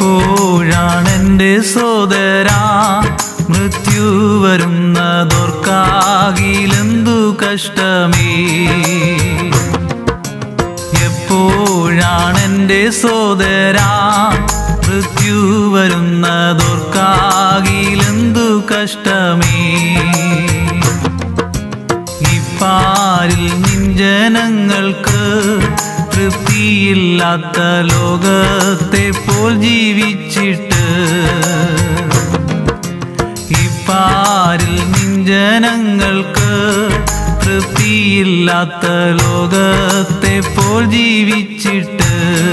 എപ്പോഴാണെൻ്റെ സോദരാ മൃത്യു വരുന്നതോർക്കാകിലെന്തു കഷ്ടമേ എപ്പോഴാണെൻ്റെ സോദരാ മൃത്യു വരുന്നതോർക്കാകിലെന്തു കഷ്ടമേ ഇപ്പാരിൽ നിഞ്ജനങ്ങൾക്ക് തൃപ്തിയില്ലാത്ത ലോകത്തെ പോൽ ജീവിച്ചിട്ട് ഇപ്പാരിൽ നിഞ്ജനങ്ങൾക്ക് തൃപ്തിയില്ലാത്ത ലോകത്തെ പോൽ ജീവിച്ചിട്ട്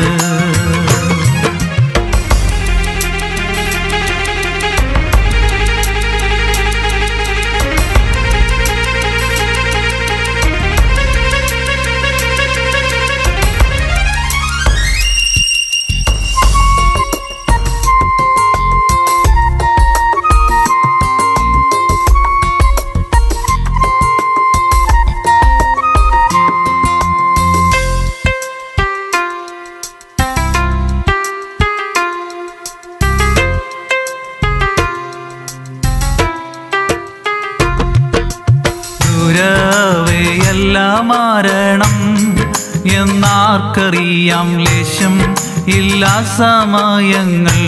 ദുരവയല്ല മാരണം എന്നാർക്കറിയാം ലേശം ഇല്ല സമയങ്ങൾ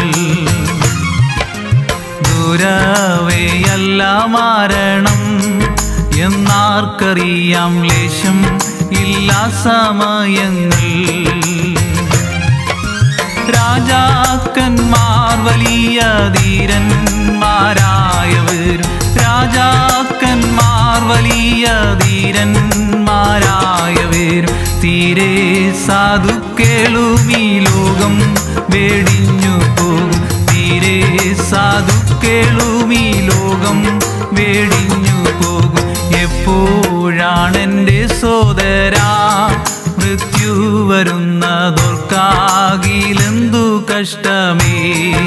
ദുരവയല്ല മാരണം എന്നാർക്കറിയാം ലേശം ഇല്ല സമയങ്ങൾ രാജാക്കന്മാർ വലിയ ധീരന്മാരായവർ രാജാക്കന്മാർ വലിയ ധീരന്മാരായവർ തീരെ സാധുക്കേളും ഈ ലോകം വേടിഞ്ഞു പോകും തീരെ സാധുക്കേളും ഈ ലോകം വേടിഞ്ഞു പോകും എപ്പോഴാണെൻ്റെ സോദരാ മൃത്യു വരുന്നതോർക്കാകിലെന്തു കഷ്ടമേ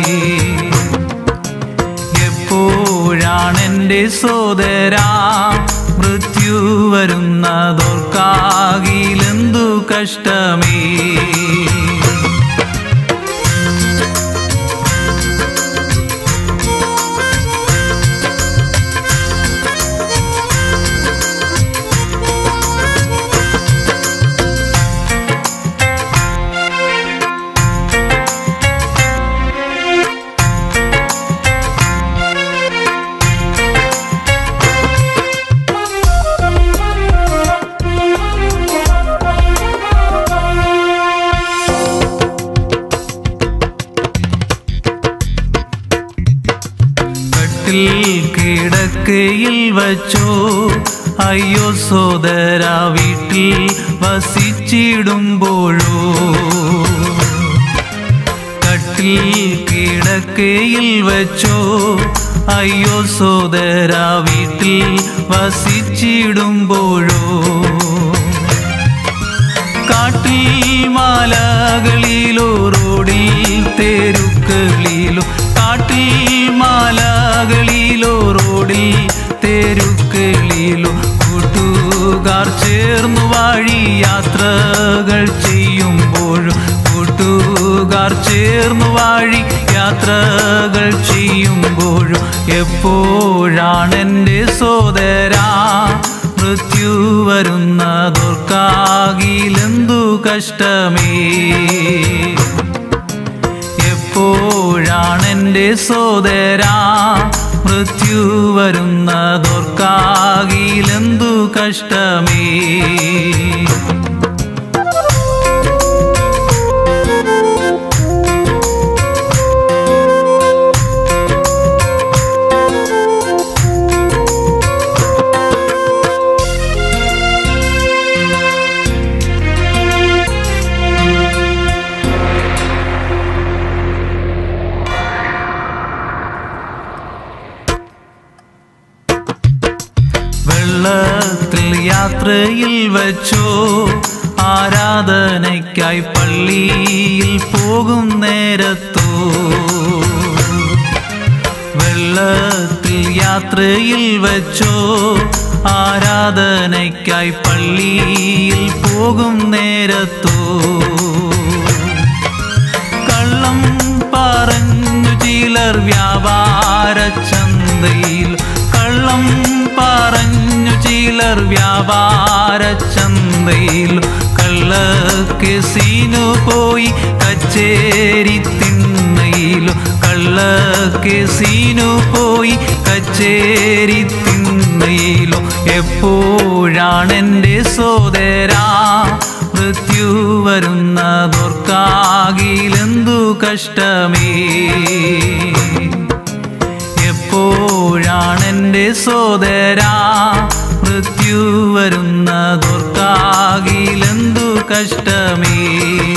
എപ്പോഴാണെൻ്റെ സോദരാ മൃത്യു വരുന്നതോർക്കാകിലെന്തു കഷ്ടമേ കട്ടിൽ കിടക്കയിൽ വച്ചോ അയ്യോ സോദര വീട്ടിൽ വസിച്ചിടുമ്പോഴോ കട്ടിൽ കിടക്കയിൽ വച്ചോ അയ്യോ സോദര വീട്ടിൽ വസിച്ചിടുമ്പോഴോ കാട്ടിൽ മാലകളിലോ റോഡിൽ തെരുക്കളിലോ കാട്ടിൽ മാലകളിലോ റോഡിൽ തെരുക്കളിലോ കൂട്ടുകാർ ചേർന്നു വഴി യാത്രകൾ ചെയ്യുമ്പോഴും കൂട്ടുകാർ ചേർന്നു വഴി യാത്രകൾ ചെയ്യുമ്പോഴും എപ്പോഴാണെൻ്റെ സോദരാ മൃത്യു വരുന്നതോർക്കാകിലെന്തു കഷ്ടമേ എപ്പോഴാണെൻ്റെ സോദരാ മൃത്യു വരുന്നതോർക്കാകിലെന്തു കഷ്ടമേ വെള്ളത്തിൽ യാത്രയിൽ വച്ചോ ആരാധനയ്ക്കായി പള്ളിയിൽ പോകും നേരത്തോ വെള്ളത്തിൽ യാത്രയിൽ വച്ചോ ആരാധനയ്ക്കായി പള്ളിയിൽ പോകും നേരത്തോ കള്ളം ചില്ലർ വ്യാപാര ചന്തയിലും കള്ളക്കെസീനു പോയി കച്ചേരി തിണ്ണയിലും കള്ളക്കെസീനു പോയി കച്ചേരി തിണ്ണയിലും എപ്പോഴാണെൻ്റെ സോദരാ മൃത്യു വരുന്നതോർക്കാകിലെന്തു കഷ്ടമേ എപ്പോഴാണെൻ്റെ സോദരാ മൃത്യു വരുന്നതോർക്കാകിലെന്തു കഷ്ടമേ